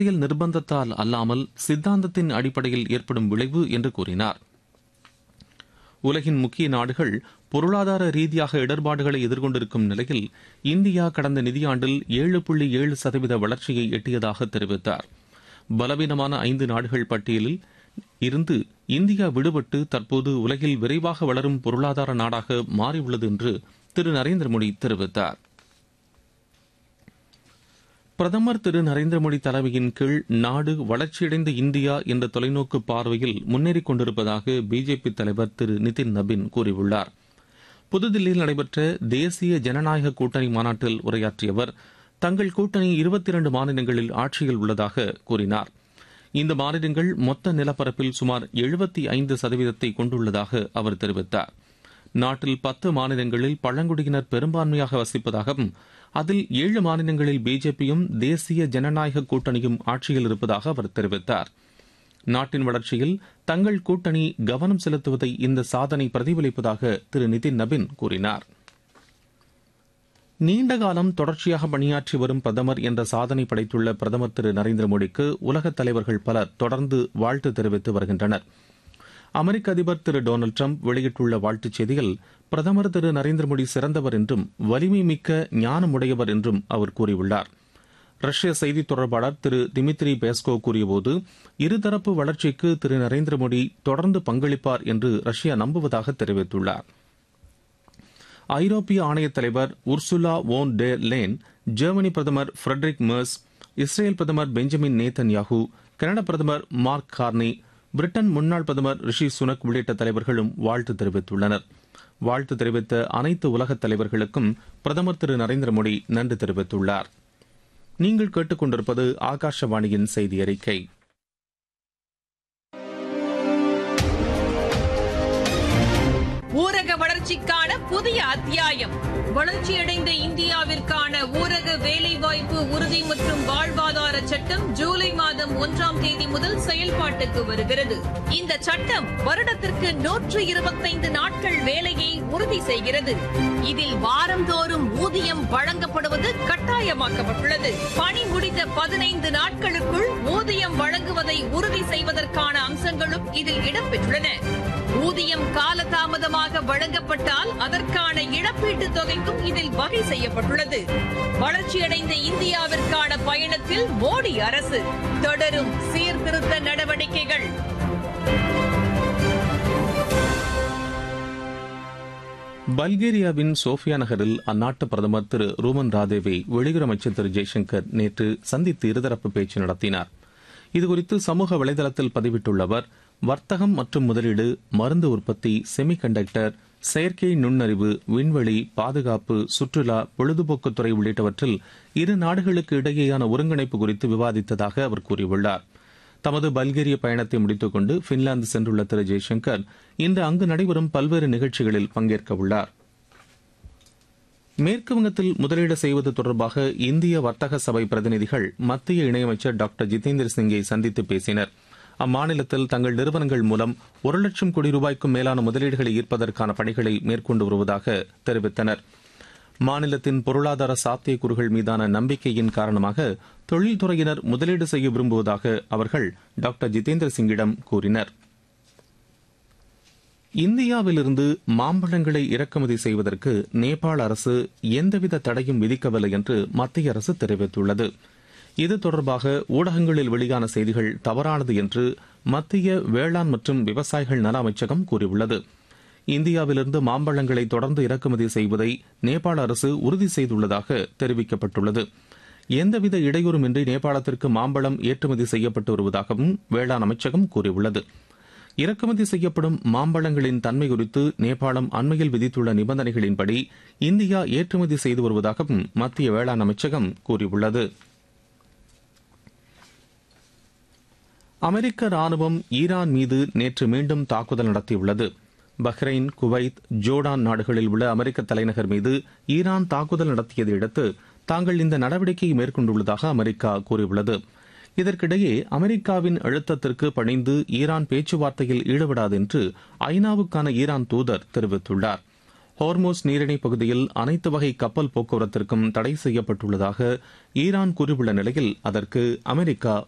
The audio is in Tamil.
அரசியல் நிர்பந்தத்தால் அல்லாமல் சித்தாந்தத்தின் அடிப்படையில் ஏற்படும் விளைவு என்று கூறினார் உலகின் முக்கிய நாடுகள் பொருளாதார ரீதியாக இடர்பாடுகளை எதிர்கொண்டிருக்கும் நிலையில் இந்தியா கடந்த நிதியாண்டில் ஏழு புள்ளி ஏழு சதவீத வளர்ச்சியை எட்டியதாக தெரிவித்தார் பலவீனமான ஐந்து நாடுகள் பட்டியலில் இருந்து இந்தியா விடுபட்டு தற்போது உலகில் விரைவாக வளரும் பொருளாதார நாடாக மாறியுள்ளது என்று திரு நரேந்திர மோடி தெரிவித்தார் பிரதமர் திரு நரேந்திர மோடி தலைமையின் கீழ் நாடு வளர்ச்சியடைந்த இந்தியா என்ற தொலைநோக்கு பார்வையில் முன்னேறிக் கொண்டிருப்பதாக பிஜேபி தலைவர் திரு நிதின் நபின் கூறியுள்ளார் புதுதில்லியில் நடைபெற்ற தேசிய ஜனநாயக கூட்டணி மாநாட்டில் உரையாற்றிய அவர் தங்கள் கூட்டணி இருபத்தி இரண்டு மாநிலங்களில் ஆட்சியில் உள்ளதாக கூறினார் இந்த மாநிலங்கள் மொத்த நிலப்பரப்பில் சுமார் எழுபத்தி ஐந்து சதவீதத்தை கொண்டுள்ளதாக அவர் தெரிவித்தார் நாட்டில் பத்து மாநிலங்களில் பழங்குடியினர் பெரும்பான்மையாக வசிப்பதாகவும் அதில் ஏழு மாநிலங்களில் பிஜேபியும் தேசிய ஜனநாயக கூட்டணியும் ஆட்சியில் இருப்பதாக அவர் தெரிவித்தார் நாட்டின் வளர்ச்சியில் தங்கள் கூட்டணி கவனம் செலுத்துவதை இந்த சாதனை பிரதிபலிப்பதாக திரு நிதின் நபின் கூறினார் நீண்டகாலம் தொடர்ச்சியாக பணியாற்றி வரும் பிரதமர் என்ற சாதனை படைத்துள்ள பிரதமர் திரு நரேந்திர மோடிக்கு உலகத் தலைவர்கள் பலர் தொடர்ந்து வாழ்த்து தெரிவித்து வருகின்றனர் அமெரிக்க அதிபர் திரு டொனால்டு டிரம்ப் வெளியிட்டுள்ள வாழ்த்துச் செய்தியில் பிரதமர் திரு நரேந்திர மோடி சிறந்தவர் என்றும் வலிமை மிக்க ஞானமுடையவர் என்றும் அவர் கூறியுள்ளார் ரஷ்ய செய்தி தொடர்பாளர் திரு திமித்ரி பேஸ்கோ கூறியபோது இருதரப்பு வளர்ச்சிக்கு திரு நரேந்திர மோடி தொடர்ந்து பங்களிப்பார் என்று ரஷ்யா நம்புவதாக தெரிவித்துள்ளார் ஐரோப்பிய ஆணைய தலைவர் Ursula von der Leyen Germany பிரதமர் ஃபிரெட்ரிக் மர்ஸ் இஸ்ரேல் பிரதமர் பெஞ்சமின் நேத்தன் யாஹூ கனடா பிரதமர் மார்க் கார்னி பிரிட்டன் முன்னாள் பிரதமர் ரிஷி சுனக் உள்ளிட்ட தலைவர்களும் வாழ்த்து தெரிவித்துள்ளனர் வாழ்த்து தெரிவித்த அனைத்து உலகத் தலைவர்களுக்கும் பிரதமர் திரு நரேந்திர மோடி நன்றி தெரிவித்துள்ளார் நீங்கள் கேட்டுக்கொண்டிருப்பது ஆகாஷவாணியின் செய்தி அறிக்கை ஊரக வளர்ச்சிக்கான புதிய அத்தியாயம் வளர்ச்சியடைந்த இந்தியாவிற்கான ஊரக வேலைவாய்ப்பு உறுதி மற்றும் வாழ்வாதார சட்டம் ஜூலை மாதம் ஒன்றாம் தேதி முதல் செயல்பாட்டுக்கு வருகிறது இந்த சட்டம் வருடத்திற்கு நூற்று இருபத்தைந்து நாட்கள் வேலையை உறுதி செய்கிறது இதில் வாரந்தோறும் ஊதியம் வழங்கப்படுவது கட்டாயமாக்கப்பட்டுள்ளது பணி முடிந்த பதினைந்து நாட்களுக்குள் ஊதியம் வழங்குவதை உறுதி செய்வதற்கான அம்சங்களும் இதில் இடம்பெற்றுள்ளன ஊதியம் காலதாமதமாக வழங்கப்பட்டால் அதற்கான இழப்பீட்டுத் தொகைக்கும் இதில் வகை செய்யப்பட்டுள்ளது வளர்ச்சியடைந்த இந்தியாவிற்கான பயணத்தில் மோடி அரசு தொடரும் சீர்திருத்த நடவடிக்கைகள் பல்கேரியாவின் சோஃபியா நகரில் அந்நாட்டு பிரதமர் திரு ரூமன் ராதேவை வெளியுறவு அமைச்சர் திரு ஜெய்சங்கர் நேற்று சந்தித்து இருதரப்பு பேச்சு நடத்தினார் இதுகுறித்து சமூக வலைதளத்தில் பதிவிட்டுள்ள அவர் வர்த்தகம் மற்றும் முதலீடு மருந்து உற்பத்தி செமிகண்டக்டர் செயற்கை நுண்ணறிவு விண்வெளி பாதுகாப்பு சுற்றுலா பொழுதுபோக்குத்துறை உள்ளிட்டவற்றில் இரு நாடுகளுக்கு இடையேயான ஒருங்கிணைப்பு குறித்து விவாதித்ததாக அவர் கூறியுள்ளார் தமது பல்கேரிய பயணத்தை முடித்துக் கொண்டு பின்லாந்து சென்றுள்ள திரு ஜெய்சங்கர் இன்று அங்கு நடைபெறும் பல்வேறு நிகழ்ச்சிகளில் பங்கேற்க உள்ளார் மேற்குவங்கத்தில் முதலீடு செய்வது தொடர்பாக இந்திய வர்த்தக சபை பிரதிநிதிகள் மத்திய இணையமைச்சர் டாக்டர் ஜிதேந்திர சிங்கை சந்தித்து பேசினர் அம்மாநிலத்தில் தங்கள் நிறுவனங்கள் மூலம் ஒரு லட்சம் கோடி ரூபாய்க்கும் மேலான முதலீடுகளை ஈர்ப்பதற்கான பணிகளை மேற்கொண்டு வருவதாக தெரிவித்தனர் மாநிலத்தின் பொருளாதார சாத்தியக்கூறுகள் மீதான நம்பிக்கையின் காரணமாக தொழில்துறையினர் முதலீடு செய்ய விரும்புவதாக அவர்கள் டாக்டர் ஜிதேந்திர சிங்கிடம் கூறினர் இந்தியாவிலிருந்து மாம்பழங்களை இறக்குமதி செய்வதற்கு நேபாள அரசு எந்தவித தடையும் விதிக்கவில்லை என்று மத்திய அரசு தெரிவித்துள்ளது இது தொடர்பாக ஊடகங்களில் வெளியான செய்திகள் தவறானது என்று மத்திய வேளாண் மற்றும் விவசாயிகள் நல அமைச்சகம் கூறியுள்ளது இந்தியாவிலிருந்து மாம்பழங்களை தொடர்ந்து இறக்குமதி செய்வதை நேபாள அரசு உறுதி செய்துள்ளதாக தெரிவிக்கப்பட்டுள்ளது எந்தவித இடையூறுமின்றி நேபாளத்திற்கு மாம்பழம் ஏற்றுமதி செய்யப்பட்டு வருவதாகவும் வேளாண் அமைச்சகம் கூறியுள்ளது இறக்குமதி செய்யப்படும் மாம்பழங்களின் தன்மை குறித்து நேபாளம் அண்மையில் விதித்துள்ள நிபந்தனைகளின்படி இந்தியா ஏற்றுமதி செய்து வருவதாகவும் மத்திய வேளாண் அமைச்சகம் கூறியுள்ளது அமெரிக்க ராணுவம் ஈரான் மீது நேற்று மீண்டும் தாக்குதல் நடத்தியுள்ளது பஹ்ரைன் குவைத் ஜோர்டான் நாடுகளில் உள்ள அமெரிக்க தலைநகர் மீது ஈரான் தாக்குதல் நடத்தியதை அடுத்து தாங்கள் இந்த நடவடிக்கையை மேற்கொண்டுள்ளதாக அமெரிக்கா கூறியுள்ளது இதற்கிடையே அமெரிக்காவின் அழுத்தத்திற்கு பணிந்து ஈரான் பேச்சுவார்த்தையில் ஈடுபடாது என்று ஐநாவுக்கான ஈரான் தூதர் தெரிவித்துள்ளார் ஹோர்மோஸ் நீரிணை பகுதியில் அனைத்து வகை கப்பல் போக்குவரத்திற்கும் தடை செய்யப்பட்டுள்ளதாக ஈரான் கூறியுள்ள நிலையில் அதற்கு அமெரிக்கா